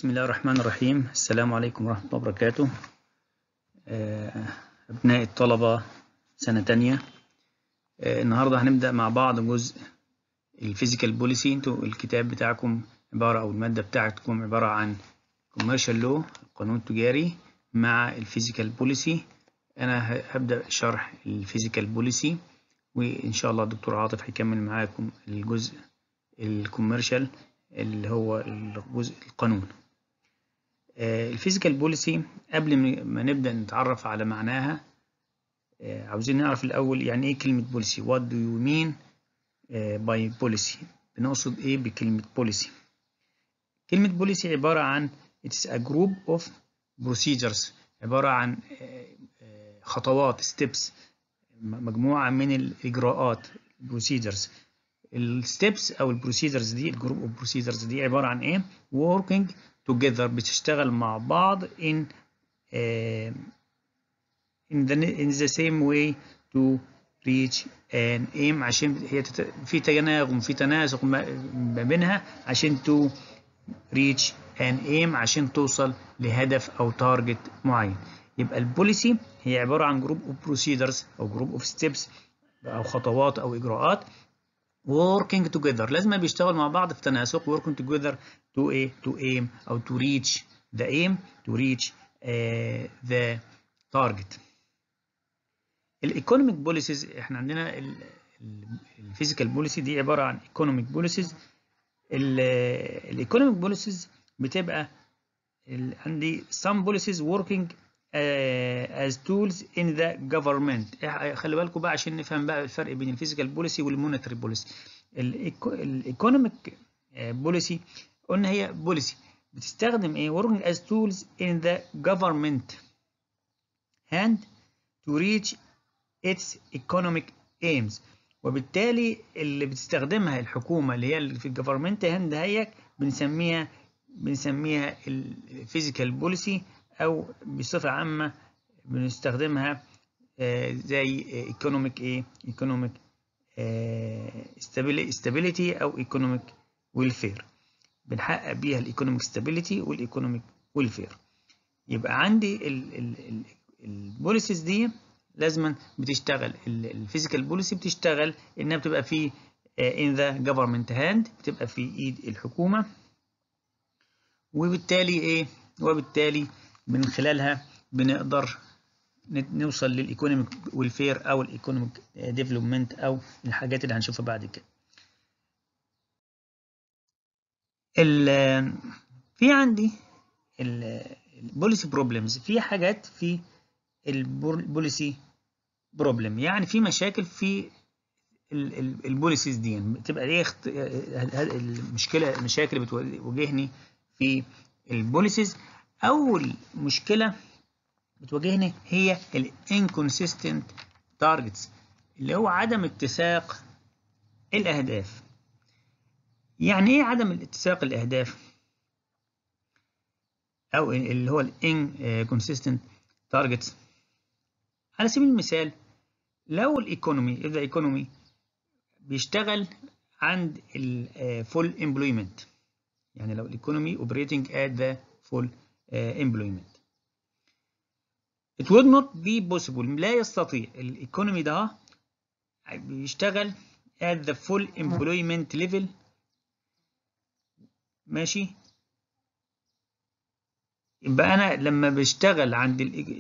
بسم الله الرحمن الرحيم السلام عليكم ورحمة الله وبركاته آه، أبناء الطلبة سنة تانية آه، النهاردة هنبدأ مع بعض جزء الفيزيكال بوليسي انتوا الكتاب بتاعكم عبارة أو المادة بتاعتكم عبارة عن كوميرشال لو القانون التجاري مع الفيزيكال بوليسي أنا هبدأ شرح الفيزيكال بوليسي وإن شاء الله الدكتور عاطف هيكمل معاكم الجزء الكوميرشال اللي هو الجزء القانون الفيزيكال بوليسي قبل ما نبدأ نتعرف على معناها عاوزين نعرف الأول يعني إيه كلمة بوليسي what do you mean by policy بنقصد إيه بكلمة بوليسي كلمة بوليسي عبارة عن it's a group of procedures عبارة عن خطوات steps مجموعة من الإجراءات procedures الستبس او البروسيدرز دي الجروب اوف بروسيدرز دي عباره عن ايه working together بتشتغل مع بعض in uh, in the in the same way to reach an aim عشان هي تت... في تناغم في تناسق ما بينها عشان to reach an aim عشان توصل لهدف او تارجت معين يبقى البوليسي هي عباره عن جروب اوف بروسيدرز او جروب اوف ستيبس او خطوات او اجراءات working together لازم بيشتغل مع بعض في تناسق working together to a to aim أو to reach the aim to reach uh, the target الايكونوميك بوليسيز احنا عندنا الفيزيكال بوليسي دي عبارة عن ايكونوميك بوليسيز الايكونوميك بوليسيز بتبقى عندي some policies working uh, as tools in the government خلي بالكم بقى عشان نفهم بقى الفرق بين الفيزيكال بوليسي والمونetary بوليسي الايكونوميك بوليسي قلنا هي بوليسي بتستخدم ايه working as tools in the government hand to reach its economic aims وبالتالي اللي بتستخدمها الحكومة اللي هي في الجفرمنت هاند هيك بنسميها بنسميها الفيزيكال بوليسي او بصفه عامه بنستخدمها زي ايكونوميك ايه ايكونوميك stability او ايكونوميك ويلفير بنحقق بيها الايكونوميك stability والايكونوميك ويلفير يبقى عندي البوليسيز دي لازما بتشتغل الفيزيكال بوليسي بتشتغل انها بتبقى في in the government hand بتبقى في ايد الحكومه وبالتالي ايه وبالتالي من خلالها بنقدر نوصل للايكونوميك ويلفير او الايكونوميك ديفلوبمنت او الحاجات اللي هنشوفها بعد كده في عندي البوليسي بروبلمز في حاجات في البوليسي بروبلم يعني في مشاكل في البوليسيز دي بتبقى ايه المشكله المشاكل اللي بتواجهني في البوليسيز أول مشكلة بتواجهني هي ال inconsistent targets اللي هو عدم اتساق الأهداف يعني إيه عدم اتساق الأهداف؟ أو اللي هو ال inconsistent targets على سبيل المثال لو الإيكونومي إذا الإيكونومي بيشتغل عند ال full employment يعني لو الإيكونومي operating at the full uh, employment. It would not be possible لا يستطيع الايكونومي ده بيشتغل at the full employment level ماشي يبقى انا لما بشتغل عند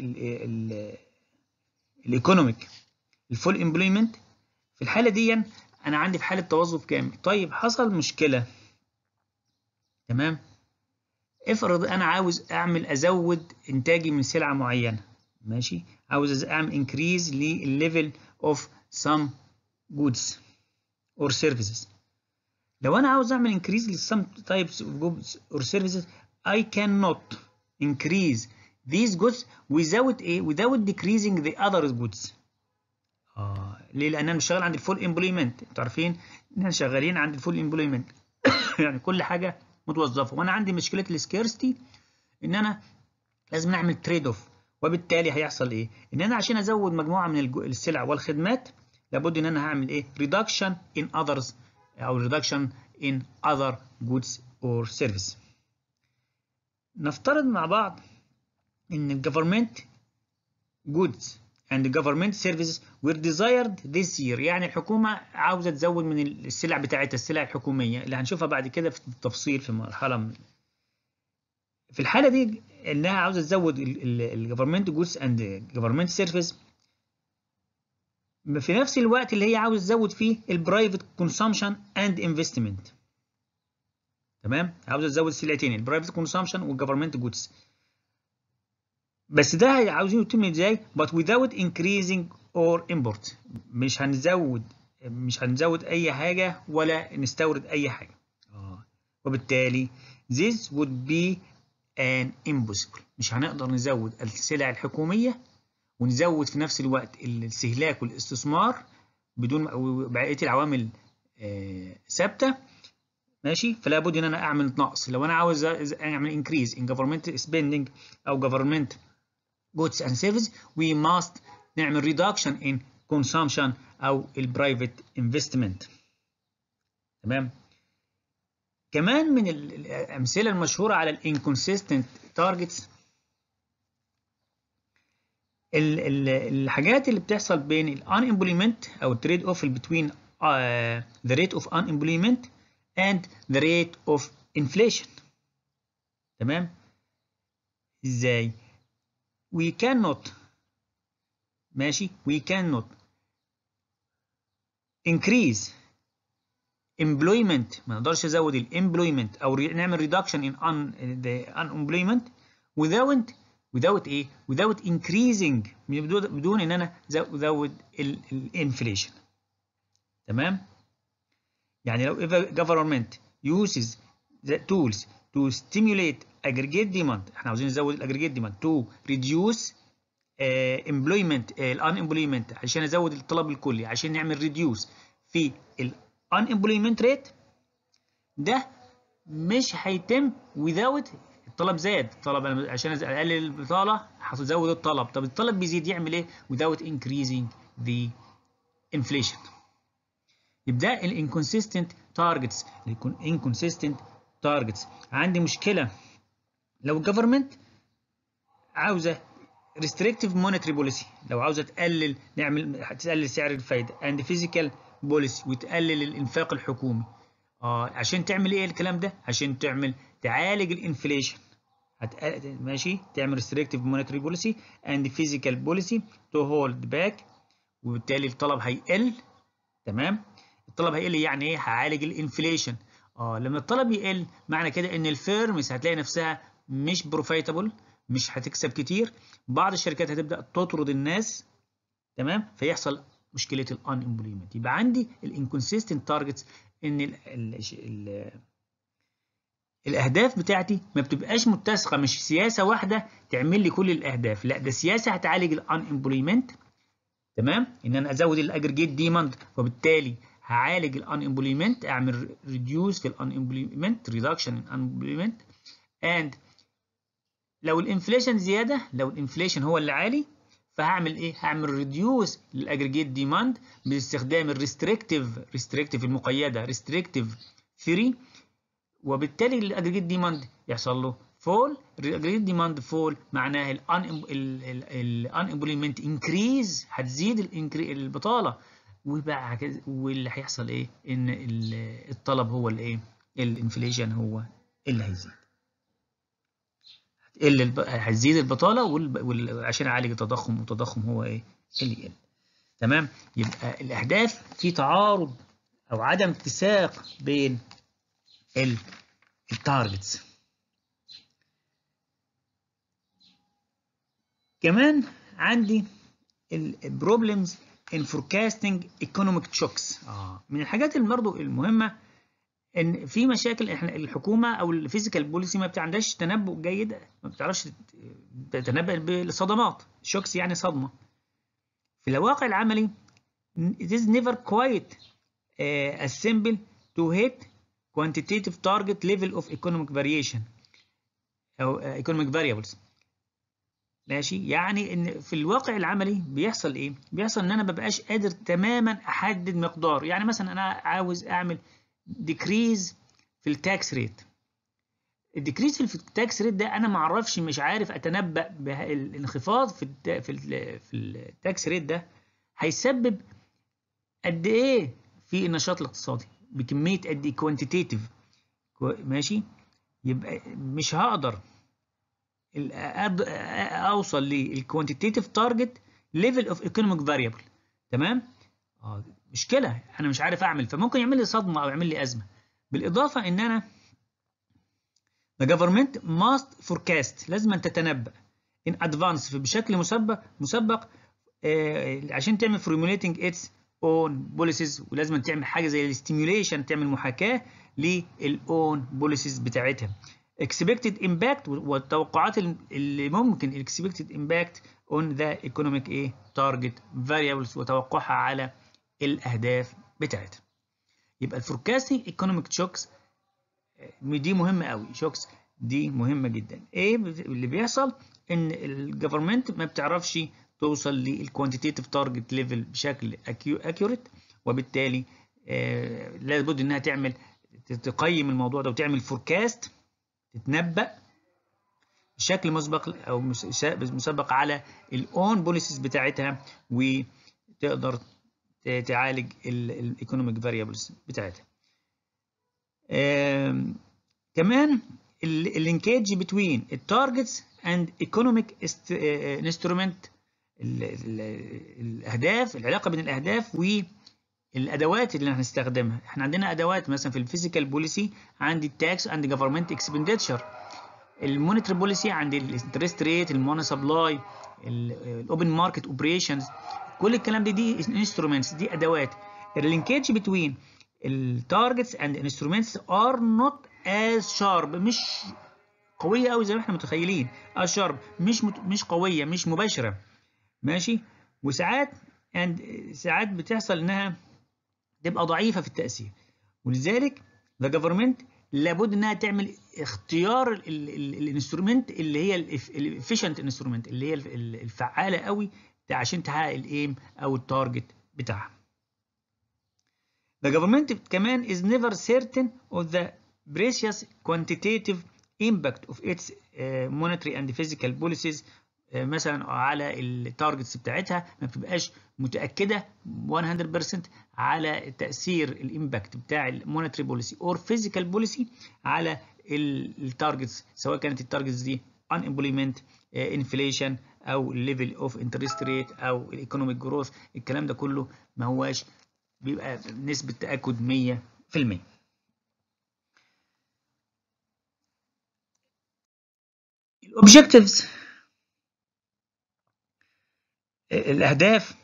الايكونوميك الفول امبلويمنت في الحاله دي انا عندي في حاله توظف كامل طيب حصل مشكله تمام افرض انا عاوز اعمل ازود انتاجي من سلعه معينه ماشي عاوز اعمل انكريز للليفل اوف some goods or services لو انا عاوز اعمل انكريز لسم types of goods or services I cannot increase these goods without a without decreasing the other goods اه ليه لان انا شغال عند الفول امبلويمنت انتوا عارفين ان احنا شغالين عند الفول امبلويمنت يعني كل حاجه متوظفه وانا عندي مشكله السكيرستي ان انا لازم نعمل تريد اوف وبالتالي هيحصل ايه ان انا عشان ازود مجموعه من السلع والخدمات لابد ان انا هعمل ايه reduction in others او reduction in other goods or service نفترض مع بعض ان الجفرمنت goods and government services were desired this year يعني الحكومة عاوزة تزود من السلع بتاعتها السلع الحكومية اللي هنشوفها بعد كده في التفصيل في مرحلة من في الحالة دي انها عاوزة تزود الجفرمنت جودز اند جفرمنت سيرفيس في نفس الوقت اللي هي عاوز تزود فيه البرايفت كونسامشن اند انفستمنت تمام عاوزه تزود السلعتين البرايفت كونسامشن والجفرمنت جودز بس ده عاوزين يتم ازاي but without increasing or import مش هنزود مش هنزود اي حاجه ولا نستورد اي حاجه اه وبالتالي this would be an impossible مش هنقدر نزود السلع الحكوميه ونزود في نفس الوقت الاستهلاك والاستثمار بدون بقيه العوامل ثابته ماشي فلا بد ان انا اعمل نقص لو انا عاوز اعمل انكريز ان government spending او government goods and services we must نعمل reduction in consumption او البرايفت investment تمام كمان من الامثله المشهوره على الانكونسيستنت تارجتس الحاجات اللي بتحصل بين ال unemployment او التريد اوف between uh, the rate of unemployment and the rate of inflation تمام ازاي we cannot ماشي we cannot increase employment ما نقدرش نزود ال employment او نعمل reduction in un, the unemployment without without ايه without increasing بدون ان انا ازود الانفليشن تمام يعني لو if a government uses the tools to stimulate aggregate demand احنا عاوزين نزود الاجريجيت ديماند to reduce uh, employment ال uh, unemployment عشان ازود الطلب الكلي عشان نعمل reduce في ال unemployment rate ده مش هيتم without الطلب زاد الطلب عشان اقلل البطاله هتزود الطلب طب الطلب بيزيد يعمل ايه without increasing the inflation يبقى ال inconsistent targets يكون inconsistent targets عندي مشكله لو الجفرمنت عاوزه restrictive monetary policy لو عاوزه تقلل نعمل تقلل سعر الفايده and physical policy وتقلل الانفاق الحكومي اه عشان تعمل ايه الكلام ده عشان تعمل تعالج الانفليشن هت... ماشي تعمل restrictive monetary policy and physical policy to hold back وبالتالي الطلب هيقل تمام الطلب هيقل يعني ايه هعالج الانفليشن اه لما الطلب يقل معنى كده ان الفيرمز هتلاقي نفسها مش بروفيتابل مش هتكسب كتير بعض الشركات هتبدا تطرد الناس تمام فيحصل مشكله الان امبلويمنت يبقى عندي الانكونسيستنت تارجتس ان ال ال ال الاهداف بتاعتي ما بتبقاش متسقه مش سياسه واحده تعمل لي كل الاهداف لا ده سياسه هتعالج الان امبلويمنت تمام ان انا ازود الاجريجيت ديماند وبالتالي هعالج الان امبلويمنت اعمل ريديوس في الان امبلويمنت ريدكشن ان امبلويمنت اند لو الانفليشن زياده لو الانفليشن هو اللي عالي فهعمل ايه هعمل ريديوس للاجريجيت ديماند باستخدام الريستريكتيف ريستريكتيف المقيده ريستريكتيف ثيوري وبالتالي الاجريجيت ديماند يحصل له فول الاجريجيت ديماند فول معناه الان امبلويمنت انكريز هتزيد البطاله وبقى واللي هيحصل ايه ان الطلب هو الايه الانفليشن هو اللي هيزيد هتقل هتزيد البطاله وال... عشان اعالج التضخم والتضخم هو ايه اللي يقل تمام يبقى الاهداف في تعارض او عدم اتساق بين التارجتس كمان عندي البروبلمز in forecasting economic shocks آه. من الحاجات اللي برضه المهمه ان في مشاكل احنا الحكومه او الفيزيكال بوليسي ما بتعندهاش تنبؤ جيد ما بتعرفش تتنبأ بالصدمات شوكس يعني صدمه في الواقع العملي it is never quite uh, as simple to hit quantitative target level of economic variation أو uh, economic variables ماشي يعني ان في الواقع العملي بيحصل ايه بيحصل ان انا مبقاش قادر تماما احدد مقدار يعني مثلا انا عاوز اعمل decrease في التاكس ريت الديكريس في التاكس ريت ده انا ما اعرفش مش عارف اتنبأ بالانخفاض في الت... في ال... في التاكس ريت ده هيسبب قد ايه في النشاط الاقتصادي بكميه قد ايه كوانتيتيف ماشي يبقى مش هقدر اوصل للكوانتيتيف تارجت ليفل اوف ايكونوميك فاريبل تمام اه مشكله انا مش عارف اعمل فممكن يعمل لي صدمه او يعمل لي ازمه بالاضافه ان انا The government must forecast لازم أن تتنبأ in advance بشكل مسبق مسبق آه عشان تعمل formulating its own policies ولازم تعمل حاجه زي الستيميوليشن تعمل محاكاه للاون بوليسيز بتاعتها expected impact والتوقعات اللي ممكن expected impact on the economic ايه target variables وتوقعها على الاهداف بتاعتها يبقى الفوركاستنج ايكونوميك شوكس دي مهمه قوي شوكس دي مهمه جدا ايه اللي بيحصل ان الجفرمنت ما بتعرفش توصل للكوانتيتيف تارجت ليفل بشكل اكيوريت وبالتالي آه لابد انها تعمل تقيم الموضوع ده وتعمل فوركاست تتنبأ بشكل مسبق او مسبق على الاون بوليسيز بتاعتها وتقدر تعالج الايكونوميك فاريبلز بتاعتها كمان اللينكيج بتوين التارجتس اند ايكونوميك انسترومنت الاهداف العلاقه بين الاهداف والادوات اللي هنستخدمها احنا عندنا ادوات مثلا في الفيزيكال بوليسي عندي التاكس عندي جفرمنت اكسبندتشر المونيتري بوليسي عندي الانترست ريت الموني سبلاي الاوبن ماركت اوبريشنز كل الكلام ده دي انسترومنتس دي ادوات اللينكيج بتوين التارجتس اند انسترومنتس ار نوت از شارب مش قويه قوي زي ما احنا متخيلين از شارب مش مت... مش قويه مش مباشره ماشي وساعات اند ساعات بتحصل انها تبقى ضعيفه في التاثير ولذلك ذا جفرمنت لابد انها تعمل اختيار الانسترومنت اللي هي الافيشنت انسترومنت اللي هي الفعاله قوي عشان تحقق الايم او التارجت بتاعها The government كمان is never certain of the precious quantitative impact of its uh, monetary and physical policies uh, مثلا على التارجتس بتاعتها ما بتبقاش متأكدة 100% على تأثير الامباكت بتاع المونتري بوليسي اور فيزيكال بوليسي على التارجتس سواء كانت التارجتس دي unemployment انفليشن او الليفل اوف انترست ريت او الايكونوميك جروث الكلام ده كله ما هواش بيبقى نسبة تأكد 100% الأوبجكتيفز الأهداف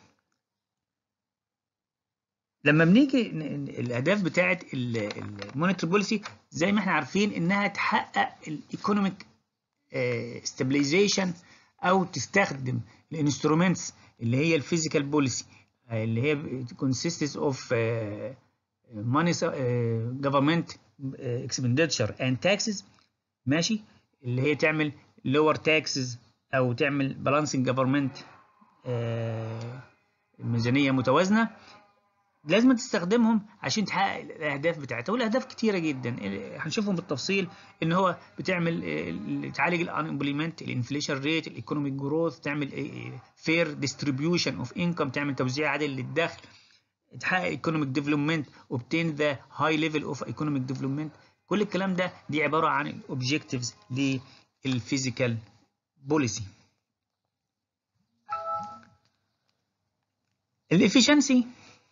لما بنيجي الأهداف بتاعة المونيتري بوليسي زي ما احنا عارفين إنها تحقق الإيكونوميك ستابلايزيشن أو تستخدم الانسترومنتس اللي هي الفيزيكال بوليسي اللي هي consists of uh, money uh, government expenditure and taxes ماشي اللي هي تعمل lower taxes او تعمل balancing government uh, ميزانية متوازنة لازم تستخدمهم عشان تحقق الاهداف بتاعتها والاهداف كتيره جدا هنشوفهم بالتفصيل ان هو بتعمل تعالج الانبليمنت الانفليشن ريت الايكونوميك جروث تعمل فير ديستريبيوشن اوف انكم تعمل توزيع عادل للدخل تحقق ايكونوميك ديفلوبمنت اوبتين ذا هاي ليفل اوف ايكونوميك ديفلوبمنت كل الكلام ده دي عباره عن الاوبجكتيفز للفيزيكال بوليسي الافشنسي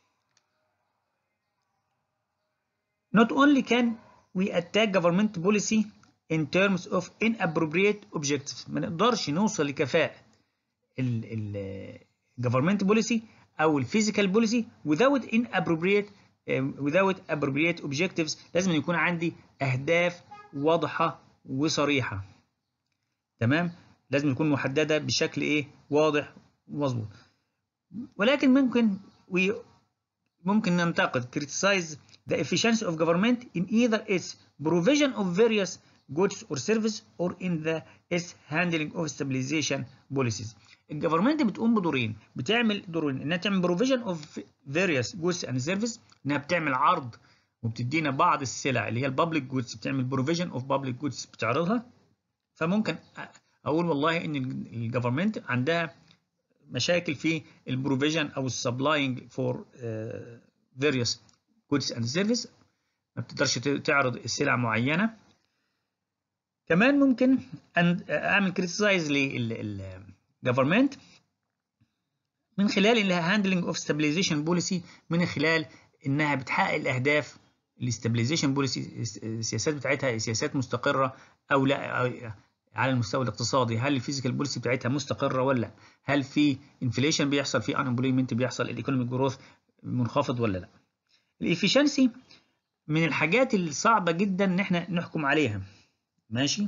Not only can we attack government policy in terms of inappropriate objectives ما نقدرش نوصل لكفاءة ال ال government policy أو ال physical policy without inappropriate uh, without appropriate objectives لازم يكون عندي أهداف واضحة وصريحة تمام لازم تكون محددة بشكل إيه واضح ومظبوط ولكن ممكن we ممكن ننتقد criticize the efficiency of government in either its provision of various goods or service or in the its handling of stabilization policies. الجفرمنت بتقوم بدورين بتعمل دورين انها تعمل provision of various goods and service انها بتعمل عرض وبتدينا بعض السلع اللي هي البابليك جودز بتعمل بروفيجن اوف بابليك جودز بتعرضها فممكن اقول والله ان الجفرمنت عندها مشاكل في البروفيجن او السبلاينج فور فيريوس جودز اند سيرفيس ما بتقدرش تعرض السلع معينه كمان ممكن أن اعمل كريتيسايز للجفرمنت من خلال انها هاندلنج اوف ستابلايزيشن بوليسي من خلال انها بتحقق الاهداف الاستابلايزيشن بوليسي السياسات بتاعتها سياسات مستقره او لا على المستوى الاقتصادي هل الفيزيكال بوليسي بتاعتها مستقره ولا لا هل في انفليشن بيحصل في ان بيحصل الايكونوميك جروث منخفض ولا لا الافشنسي من الحاجات الصعبه جدا ان احنا نحكم عليها ماشي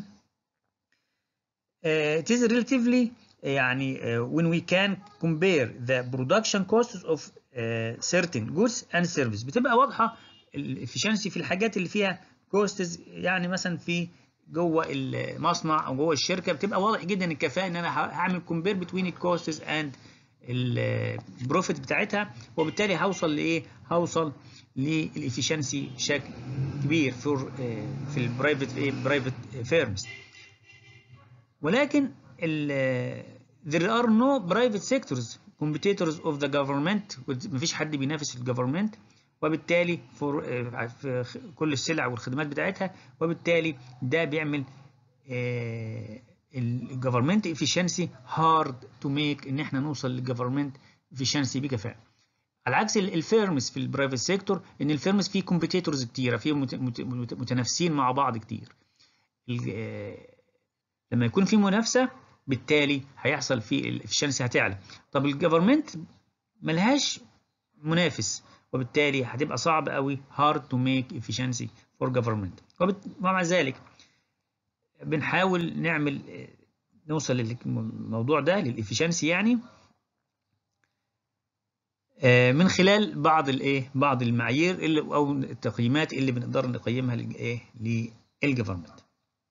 uh, it is relatively يعني uh, when we can compare the production costs of uh, certain goods and services بتبقى واضحه الافشنسي في الحاجات اللي فيها كوستز يعني مثلا في جوه المصنع او جوه الشركه بتبقى واضح جدا الكفاءه ان انا هعمل كومبير بتوين الكوستز اند البروفيت بتاعتها وبالتالي هوصل لايه؟ هوصل للافشنسي بشكل كبير في في البرايفت ايه برايفت فيرمز ولكن there are no private sectors competitors of the government مفيش حد بينافس الجفرمنت وبالتالي في كل السلع والخدمات بتاعتها وبالتالي ده بيعمل الجفرمنت افشنسي هارد تو ميك ان احنا نوصل للجفرمنت افشنسي بكفاءه على عكس الفيرمز في البرايفت سيكتور ان الفيرمز فيه كومبيتيتورز كتيره فيه متنافسين مع بعض كتير لما يكون في منافسه بالتالي هيحصل في الافشنسي هتعلى طب الجفرمنت ملهاش منافس وبالتالي هتبقى صعب قوي hard to make efficiency for government ومع ذلك بنحاول نعمل نوصل للموضوع ده للإفشنسي يعني من خلال بعض الايه بعض المعايير اللي او التقييمات اللي بنقدر نقيمها للايه للجفرمنت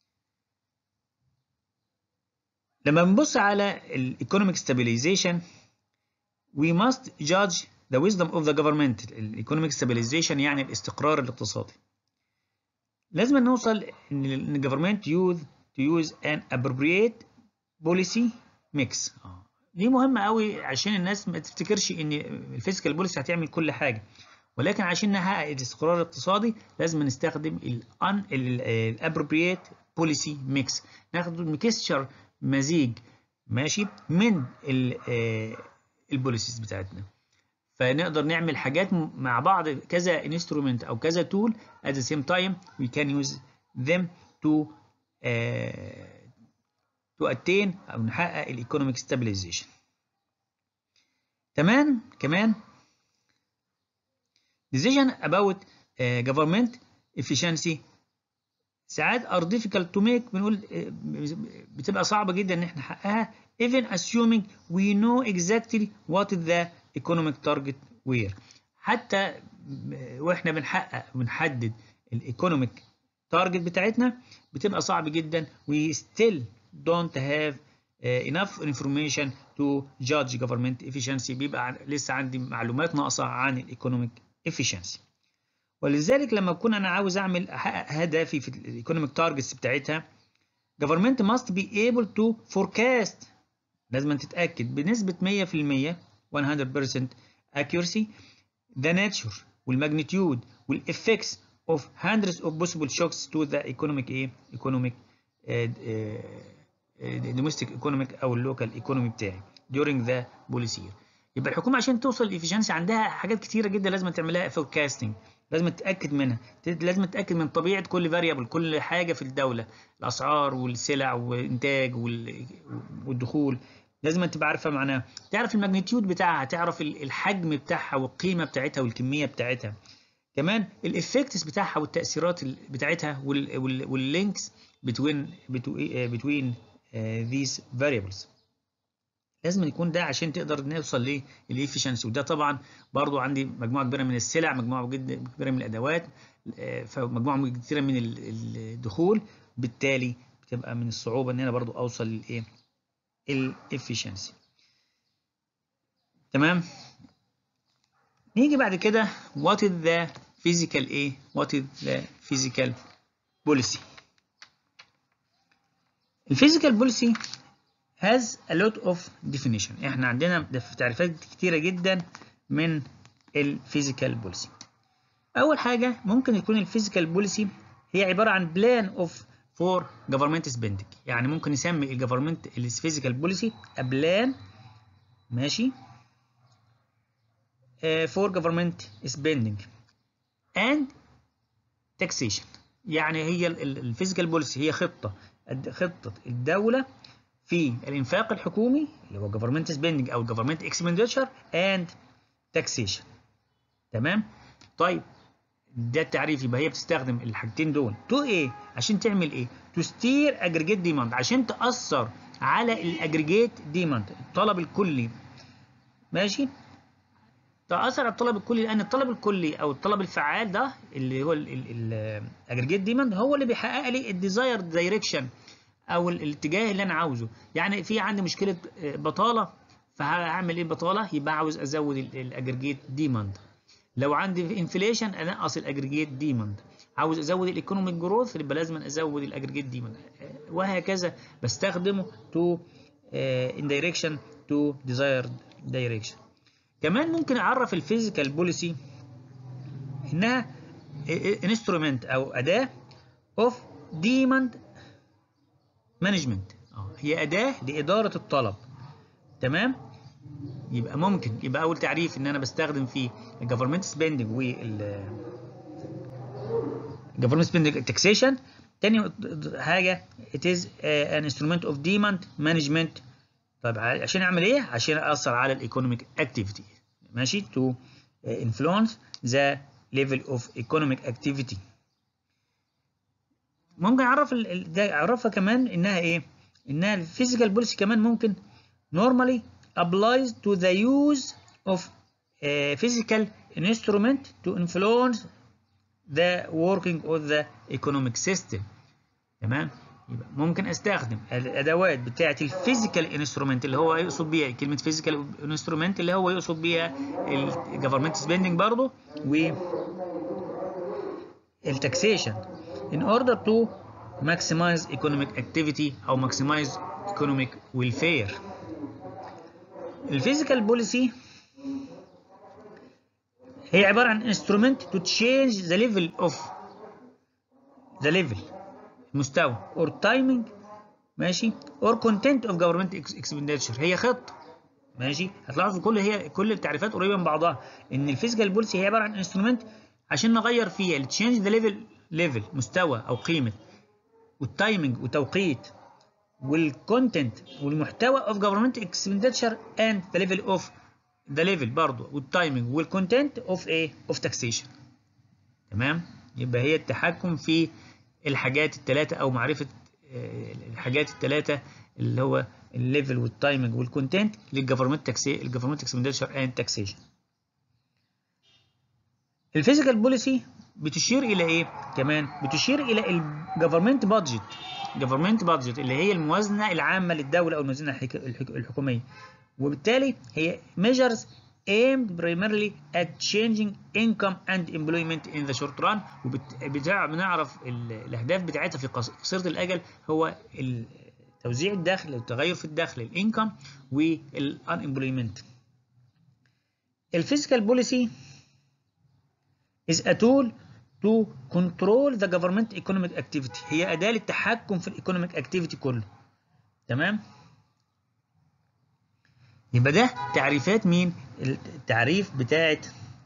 لما بنبص على الايكونوميك ستابيلايزيشن we must judge the wisdom of the government الايكونوميك ستابيلايزيشن يعني الاستقرار الاقتصادي لازم نوصل ان الجفرمنت يوز to use an appropriate policy mix دي مهمة قوي عشان الناس ما تفتكرش ان الفيزيكال بوليسي هتعمل كل حاجة ولكن عشان نحقق الاستقرار الاقتصادي لازم نستخدم الابروبريت بوليسي ميكس ناخد ميكستشر مزيج ماشي من البوليسيز بتاعتنا فنقدر نعمل حاجات مع بعض كذا انسترومنت او كذا تول at the same time we can use them to uh, to attain او نحقق الايكونوميك stabilization تمام كمان decision about uh, government efficiency ساعات are difficult to make بنقول بتبقى صعبة جدا ان احنا نحققها even assuming we know exactly what is the economic target were حتى واحنا بنحقق بنحدد الايكونوميك تارجت بتاعتنا بتبقى صعب جدا we still don't have uh, enough information to judge government efficiency بيبقى لسه عندي معلومات ناقصة عن الايكونوميك efficiency ولذلك لما اكون انا عاوز اعمل احقق هدفي في الايكونوميك تارجتس بتاعتها government must be able to forecast لازم تتاكد بنسبه 100% 100% accuracy the nature والmagnitude والeffects of hundreds of possible shocks to the economic ايه economic uh, uh, domestic economic او اللوكال economy بتاعي during the policy year يبقى الحكومه عشان توصل للافشنسي عندها حاجات كتيره جدا لازم تعملها forecasting لازم تتاكد منها لازم تتاكد من طبيعه كل فاريبل كل حاجه في الدوله الاسعار والسلع والانتاج والدخول لازم تبقى عارفه معناها تعرف الماجنتيود بتاعها تعرف الحجم بتاعها والقيمه بتاعتها والكميه بتاعتها كمان الافكتس بتاعها والتاثيرات بتاعتها واللينكس بتوين بتوين these variables لازم يكون ده عشان تقدر نوصل للإفشنسي وده طبعا برضو عندي مجموعة كبيرة من السلع مجموعة كبيرة من الأدوات فمجموعة كبيرة من الدخول بالتالي بتبقى من الصعوبة إن أنا برضو أوصل للإيه الإفشنسي تمام نيجي بعد كده what is the physical ايه what is the physical policy الفيزيكال بوليسي has a lot of definition احنا عندنا تعريفات كتيرة جدا من الفيزيكال بوليسي اول حاجة ممكن يكون الفيزيكال بوليسي هي عبارة عن plan of for government spending يعني ممكن نسمي الجفرمنت الفيزيكال بوليسي a plan ماشي uh, for government spending and taxation يعني هي الفيزيكال بوليسي هي خطة خطة الدولة في الإنفاق الحكومي اللي هو government spending أو government expenditure and taxation تمام؟ طيب ده التعريف يبقى هي بتستخدم الحاجتين دول تو ايه؟ عشان تعمل ايه؟ تو ستير اجريجيت ديماند عشان تأثر على الاجريجيت ديماند الطلب الكلي ماشي؟ تأثر على الطلب الكلي لأن الطلب الكلي أو الطلب الفعال ده اللي هو الأجريجيت ديماند هو اللي بيحقق لي الديزاير دايركشن أو الاتجاه اللي أنا عاوزه يعني في عندي مشكلة بطالة فهعمل إيه بطالة يبقى عاوز أزود الأجريجيت ديماند لو عندي انفليشن انقص الاجريجيت ديماند عاوز ازود الايكونوميك جروث يبقى لازم ازود الاجريجيت ديماند وهكذا بستخدمه تو ان دايركشن تو ديزايرد دايركشن كمان ممكن اعرف الفيزيكال بوليسي انها انسترومنت او اداه اوف ديماند مانجمنت هي اداه لاداره الطلب تمام يبقى ممكن يبقى اول تعريف ان انا بستخدم فيه الجفرمنت سبيندنج وال government spending taxation تاني حاجة it is an instrument of demand management طيب عشان اعمل ايه؟ عشان اثر على الايكونوميك activity ماشي to influence the level of economic activity ممكن اعرف ده اعرفها كمان انها ايه؟ انها الفيزيكال بوليسي كمان ممكن normally applies to the use of a physical instrument to influence the working of the economic system تمام يبقى ممكن استخدم الادوات بتاعه الفيزيكال انسترومنت اللي هو يقصد بيها كلمه فيزيكال انسترومنت اللي هو يقصد بيها الجفرمنت سبيندنج برضه و التاكسيشن in order to maximize economic activity او maximize economic welfare الفيزيكال بوليسي هي عبارة عن instrument to change the level of the level مستوى or timing ماشي or content of government expenditure هي خطة ماشي هتلاحظوا كل هي كل التعريفات قريبة من بعضها ان الفيزيكال بوليسي هي عبارة عن instrument عشان نغير فيها تشينج ذا ليفل ليفل مستوى او قيمة والتايمنج وتوقيت والكونتنت والمحتوى of government expenditure and the level of the level برضه والتايمنج والكونتنت of ايه of taxation تمام يبقى هي التحكم في الحاجات الثلاثة او معرفة الحاجات الثلاثة اللي هو الليفل والتايمنج والكونتنت للجفرمنت تاكسي الجفرمنت اكسبندشر اند تاكسيشن الفيزيكال بوليسي بتشير الى ايه كمان بتشير الى الجفرمنت بادجت جفرمنت بادجت اللي هي الموازنه العامه للدوله او الموازنه الحكوميه وبالتالي هي measures aimed primarily at changing income and employment in the short run وبنعرف الاهداف بتاعتها في قصيره الاجل هو توزيع الدخل التغير في الدخل الانكم والانemployment الفيزيكال بوليسي is a tool to control the government economic activity هي أداة للتحكم في الايكونوميك activity كله تمام يبقى ده تعريفات مين التعريف بتاعت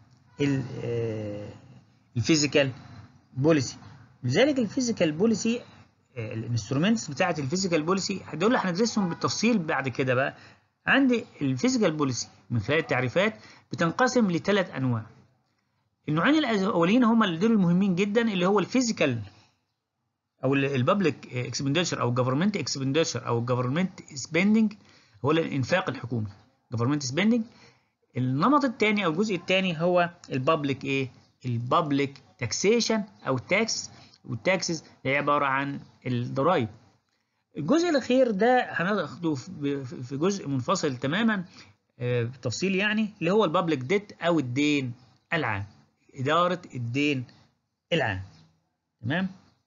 الفيزيكال بوليسي لذلك الفيزيكال بوليسي الانسترومنتس بتاعت الفيزيكال بوليسي دول هندرسهم بالتفصيل بعد كده بقى عندي الفيزيكال بوليسي من خلال التعريفات بتنقسم لثلاث انواع النوعين الاولين هم دول المهمين جدا اللي هو الفيزيكال او البابليك اكسبندشر او الجفرمنت اكسبندشر او الجفرمنت سبيندنج هو الانفاق الحكومي جفرمنت سبيندنج النمط الثاني او الجزء الثاني هو البابليك ايه البابليك تاكسيشن او تاكس والتاكسز هي عباره عن الضرائب الجزء الاخير ده هناخده في جزء منفصل تماما بتفصيل يعني اللي هو البابليك ديت او الدين العام إدارة الدين العام تمام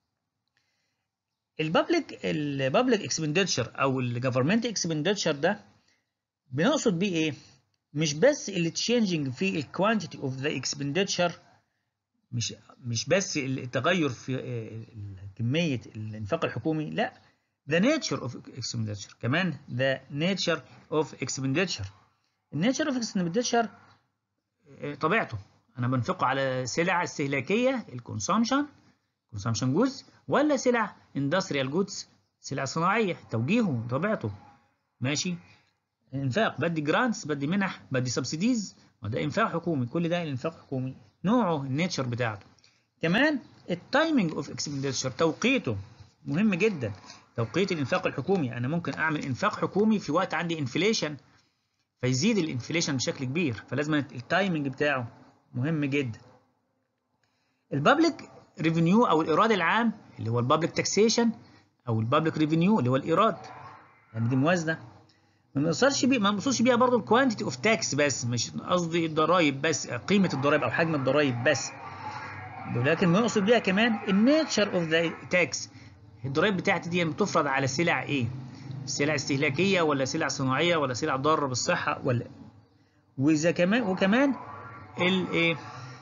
البابليك البابليك اكسبندتشر او الجفرمنت اكسبندتشر ده بنقصد بيه ايه مش بس اللي تشينجينج في الكوانتيتي اوف ذا اكسبندتشر مش مش بس التغير في كميه الانفاق الحكومي لا the nature of expenditure كمان the nature of expenditure النيتشر اوف expenditure طبيعته انا بنفقه على سلع استهلاكيه الكونسامشن كونسامشن جودز ولا سلع اندستريال جودز سلع صناعيه توجيهه طبيعته ماشي انفاق بدي جرانتس بدي منح بدي سبسيديز وده انفاق حكومي كل ده انفاق حكومي نوعه النيتشر بتاعته كمان التايمنج اوف اكسبندتشر توقيته مهم جدا توقيت الانفاق الحكومي انا ممكن اعمل انفاق حكومي في وقت عندي انفليشن فيزيد الانفليشن بشكل كبير فلازم التايمنج بتاعه مهم جدا البابليك ريفينيو او الايراد العام اللي هو البابليك تاكسيشن او البابليك ريفينيو اللي هو الايراد يعني دي موازنه ما بنوصلش بيه ما بنوصلش بيها برضه الكوانتيتي اوف تاكس بس مش قصدي الضرايب بس قيمه الضرايب او حجم الضرايب بس ولكن بنقصد بيها كمان النيتشر اوف ذا تاكس الضرايب بتاعتي دي بتفرض على سلع ايه سلع استهلاكيه ولا سلع صناعيه ولا سلع ضاره بالصحه ولا واذا كمان وكمان الايه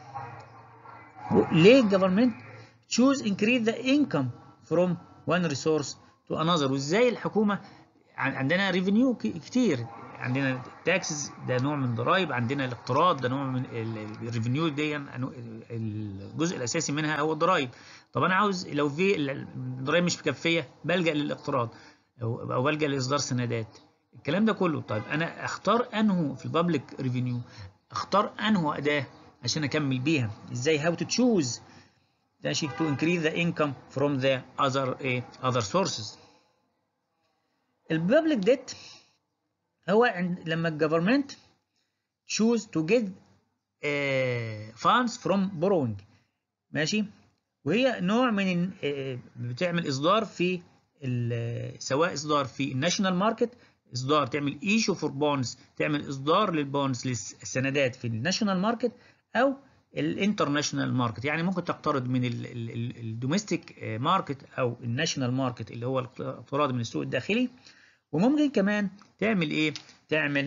ليه الجفرمنت choose increase the income from one resource to another وازاي الحكومه عندنا ريفينيو كتير عندنا تاكسز ده نوع من الضرايب عندنا الاقتراض ده نوع من الريفينيو دي الجزء الاساسي منها هو الضرايب طب انا عاوز لو في الضرايب مش مكفيه بلجا للاقتراض او او بلجا لاصدار سندات الكلام ده كله طيب انا اختار انه في البابليك ريفينيو اختار انه اداه عشان اكمل بيها ازاي هاو تو تشوز ماشي to increase the income from the other uh, other sources البابليك ديت هو عند لما الجفرمنت choose to get uh, funds from borrowing ماشي وهي نوع من uh, بتعمل اصدار في سواء اصدار في الناشونال ماركت اصدار تعمل ايشو فور بونز تعمل اصدار للبونز للسندات في الناشونال ماركت او الانترناشونال ماركت يعني ممكن تقترض من الدوميستيك ماركت او الناشونال ماركت اللي هو الاقتراض من السوق الداخلي وممكن كمان تعمل ايه تعمل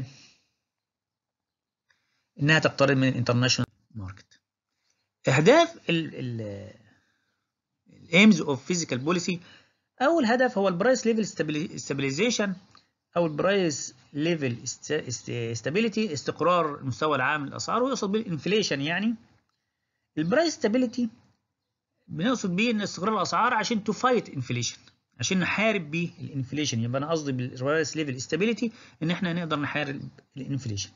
انها تقترض من الانترناشونال ماركت اهداف الايمز اوف فيزيكال بوليسي اول هدف هو البرايس ليفل ستابيليزيشن او البرايس ليفل ستابيليتي استقرار المستوى العام للاسعار ويقصد به الانفليشن يعني البرايس ستابيليتي بنقصد بيه ان استقرار الاسعار عشان تو فايت انفليشن عشان نحارب بيه الانفليشن يبقى انا قصدي بالبرايس ليفل ستابيليتي ان احنا نقدر نحارب الانفليشن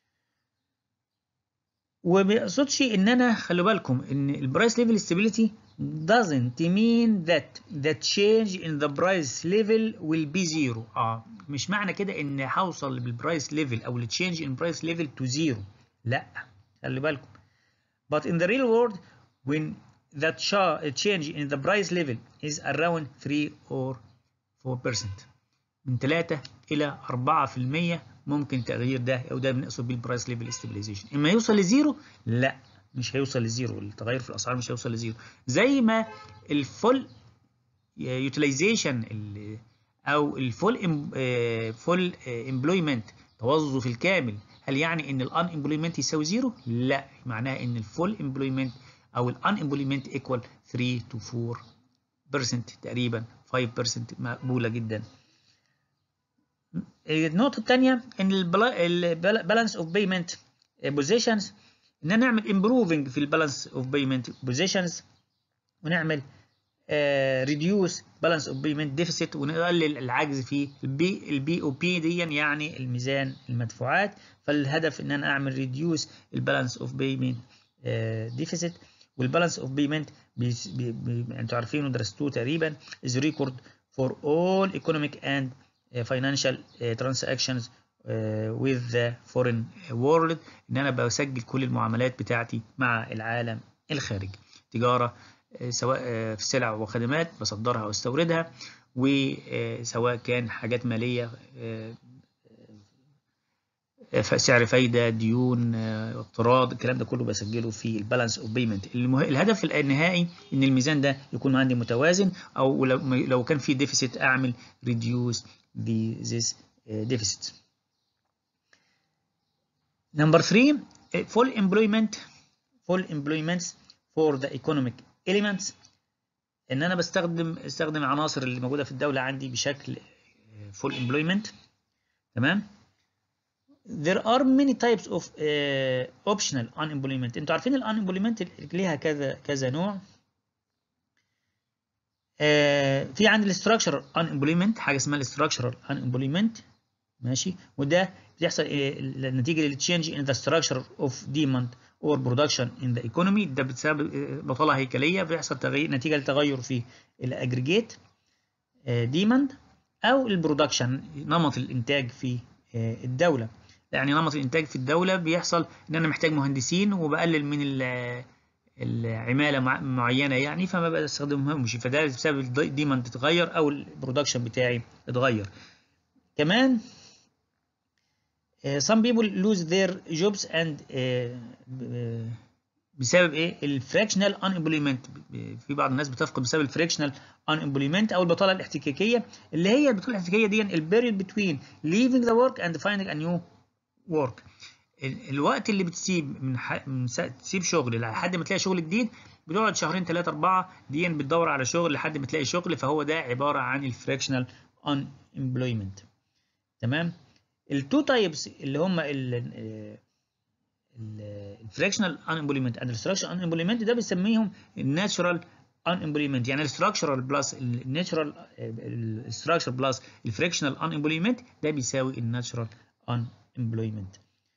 وما يقصدش ان انا خلوا بالكم ان البرايس ليفل ستابيليتي doesn't mean that the change in the price level will be zero اه مش معنى كده ان هوصل بالبرايس ليفل او التشينج in price level to zero لا خلي بالكم but in the real world when that change in the price level is around 3 or 4% من 3 إلى 4% ممكن تغيير ده أو ده بنقصد بيه البرايس ليفل ستابيلايزيشن إما يوصل لزيرو لا مش هيوصل لزيرو التغير في الأسعار مش هيوصل لزيرو زي ما الفول يوتيلايزيشن أو الفول فول امبلويمنت توظف الكامل هل يعني ان الان امبلويمنت يساوي زيرو؟ لا معناها ان الفول امبلويمنت او الان امبلويمنت ايكوال 3 to 4% تقريبا 5% مقبوله جدا. النقطه الثانيه ان البالانس اوف بيمنت بوزيشنز ان نعمل امبروفنج في البالانس اوف بيمنت بوزيشنز ونعمل ريديوس بالانس اوف بيمنت ديفيسيت ونقلل العجز في البي البي او بي دي يعني الميزان المدفوعات فالهدف ان انا اعمل ريديوس البالانس اوف بيمنت ديفيسيت والبالانس اوف بيمنت انتوا عارفينه درستوه تقريبا is record for all economic and uh, financial uh, transactions uh, with the foreign world ان انا بسجل كل المعاملات بتاعتي مع العالم الخارجي تجاره سواء في سلع وخدمات بصدرها واستوردها وسواء كان حاجات ماليه سعر فايده ديون اقتراض الكلام ده كله بسجله في البالانس اوف بيمنت الهدف النهائي ان الميزان ده يكون عندي متوازن او لو لو كان في ديفيسيت اعمل ريديوس this deficit number 3 full employment full employments for the economic elements ان انا بستخدم استخدم العناصر اللي موجوده في الدوله عندي بشكل full employment تمام there are many types of uh, optional unemployment انتوا عارفين ال unemployment ليها كذا كذا نوع uh, في عندي ال structural unemployment حاجه اسمها ال structural unemployment ماشي وده بيحصل نتيجه للتشينج in the structure of demand or production in the economy ده بسبب بطاله هيكليه بيحصل تغيير نتيجه لتغير في الاجريجيت ديماند او البرودكشن نمط الانتاج في الدوله يعني نمط الانتاج في الدوله بيحصل ان انا محتاج مهندسين وبقلل من العماله معينه يعني فما بستخدمهمش فده بسبب الديماند اتغير او البرودكشن بتاعي اتغير كمان some people lose their jobs and بسبب ايه الفراكشنال unemployment في بعض الناس بتفقد بسبب الفراكشنال unemployment او البطاله الاحتكاكيه اللي هي البطاله الاحتكاكيه دي البيريود between leaving the work and finding a new work الوقت اللي بتسيب من, ح... من س... تسيب شغل لحد ما تلاقي شغل جديد بتقعد شهرين ثلاثة أربعة دي بتدور على شغل لحد ما تلاقي شغل فهو ده عبارة عن الفراكشنال unemployment تمام التو تايبس اللي هم ال الفراكشنال unemployment and الستراكشر unemployment ده بنسميهم الناتشرال unemployment يعني الستراكشرال بلس الناتشرال الستراكشر بلس الفراكشنال unemployment ده بيساوي الناتشرال unemployment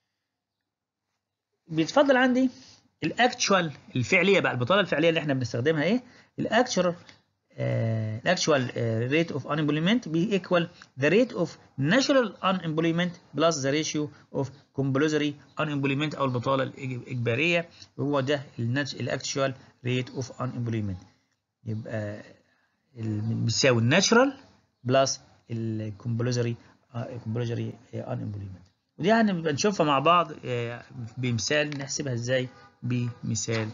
بيتفضل عندي الاكتشوال الفعليه بقى البطاله الفعليه اللي احنا بنستخدمها ايه الاكتشوال الاكتشوال ريت اوف unemployment بي equal the rate of natural unemployment plus the ratio of compulsory unemployment او البطاله الاجباريه وهو ده الاكتشوال ريت اوف unemployment يبقى بيساوي الناتشرال بلس الكومبلوزري compulsory unemployment ودي هنبقى نشوفها مع بعض بمثال نحسبها ازاي بمثال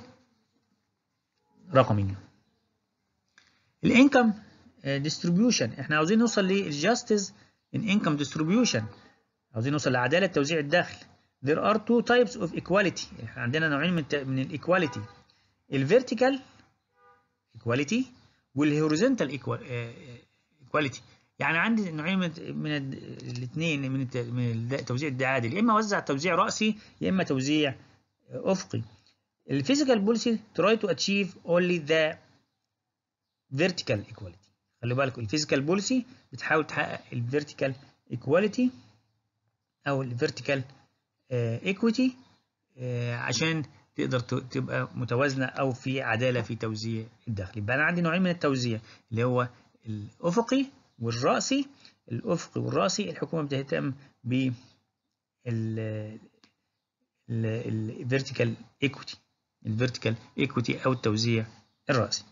رقمي الانكم ديستريبيوشن احنا عاوزين نوصل للجاستس ان انكم ديستريبيوشن عاوزين نوصل لعداله توزيع الدخل there are two types of equality احنا عندنا نوعين من من الايكواليتي الفيرتيكال ايكواليتي والهوريزونتال ايكواليتي يعني عندي نوعين من من الاثنين من من توزيع العادل يا اما اوزع توزيع راسي يا اما توزيع افقي الفيزيكال بوليسي try to achieve only the vertical equality خلي بالكم الفيزيكال بوليسي بتحاول تحقق الفيرتيكال ايكواليتي او الفيرتيكال ايكويتي عشان تقدر تبقى متوازنه او في عداله في توزيع الدخل يبقى انا عندي نوعين من التوزيع اللي هو الافقي والراسي الافقي والراسي الحكومه بتهتم ب الفيرتيكال ايكويتي الفيرتيكال ايكويتي او التوزيع الراسي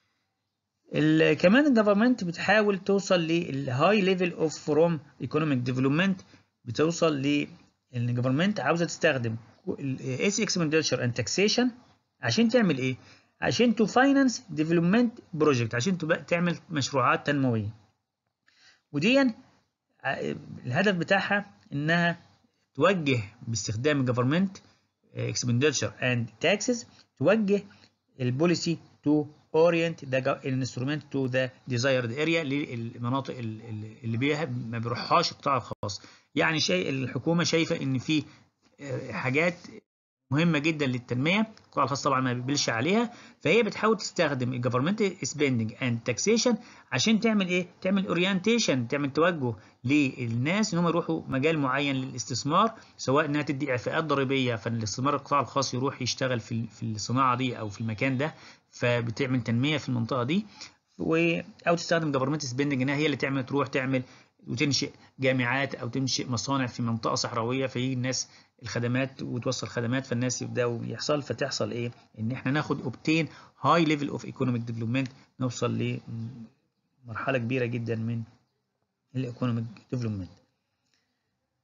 كمان الجفرمنت بتحاول توصل للهاي ليفل اوف فروم ايكونوميك ديفلوبمنت بتوصل ل الجفرمنت عاوزه تستخدم اس اكسبندتشر اند تاكسيشن عشان تعمل ايه؟ عشان تو فاينانس ديفلوبمنت بروجكت عشان تبقى تعمل مشروعات تنمويه ودي الهدف بتاعها انها توجه باستخدام الجفرمنت اكسبندتشر اند تاكسز توجه البوليسي تو orient the instrument to the desired area للمناطق اللي بيها ما بيروحهاش القطاع الخاص يعني شيء الحكومه شايفه ان في حاجات مهمه جدا للتنميه القطاع الخاص طبعا ما بيقبلش عليها فهي بتحاول تستخدم الجفرمنت سبيندنج اند تاكسيشن عشان تعمل ايه تعمل اورينتيشن تعمل توجه للناس ان هم يروحوا مجال معين للاستثمار سواء انها تدي اعفاءات ضريبيه فالاستثمار القطاع الخاص يروح يشتغل في في الصناعه دي او في المكان ده فبتعمل تنميه في المنطقه دي و او تستخدم جفرمنت سبيندنج انها هي اللي تعمل تروح تعمل وتنشئ جامعات او تنشئ مصانع في منطقه صحراويه فيجي الناس الخدمات وتوصل خدمات فالناس يبداوا يحصل فتحصل ايه ان احنا ناخد اوبتين هاي ليفل اوف ايكونوميك ديفلوبمنت نوصل لمرحله كبيره جدا من الايكونوميك ديفلوبمنت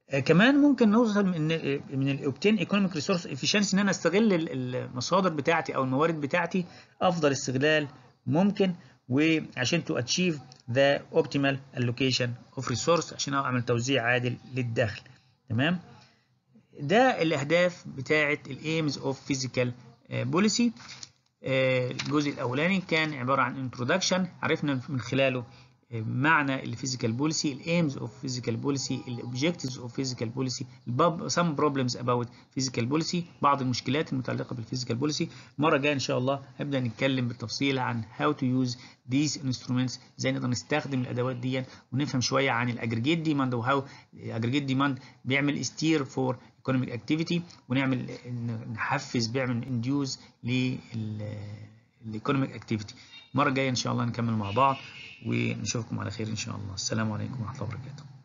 آه كمان ممكن نوصل من من الاوبتين ايكونوميك ريسورس افيشنسي ان انا استغل المصادر بتاعتي او الموارد بتاعتي افضل استغلال ممكن وعشان تو اتشيف ذا اوبتيمال allocation اوف ريسورس عشان اعمل توزيع عادل للدخل تمام ده الاهداف بتاعه الايمز اوف فيزيكال بوليسي الجزء الاولاني كان عباره عن انترودكشن عرفنا من خلاله معنى الفيزيكال بوليسي الايمز اوف فيزيكال بوليسي الاوبجكتيفز اوف فيزيكال بوليسي some problems about physical policy بعض المشكلات المتعلقه بالفيزيكال بوليسي المره الجايه ان شاء الله هبدا نتكلم بالتفصيل عن how to use these instruments ازاي نقدر نستخدم الادوات دي ونفهم شويه عن الاجريجيت ديماند وهاو الاجريجيت ديماند بيعمل ستير فور economic activity ونعمل نحفز بيعمل انديوز للايكونوميك اكتيفيتي المره الجايه ان شاء الله نكمل مع بعض ونشوفكم على خير ان شاء الله السلام عليكم ورحمه الله وبركاته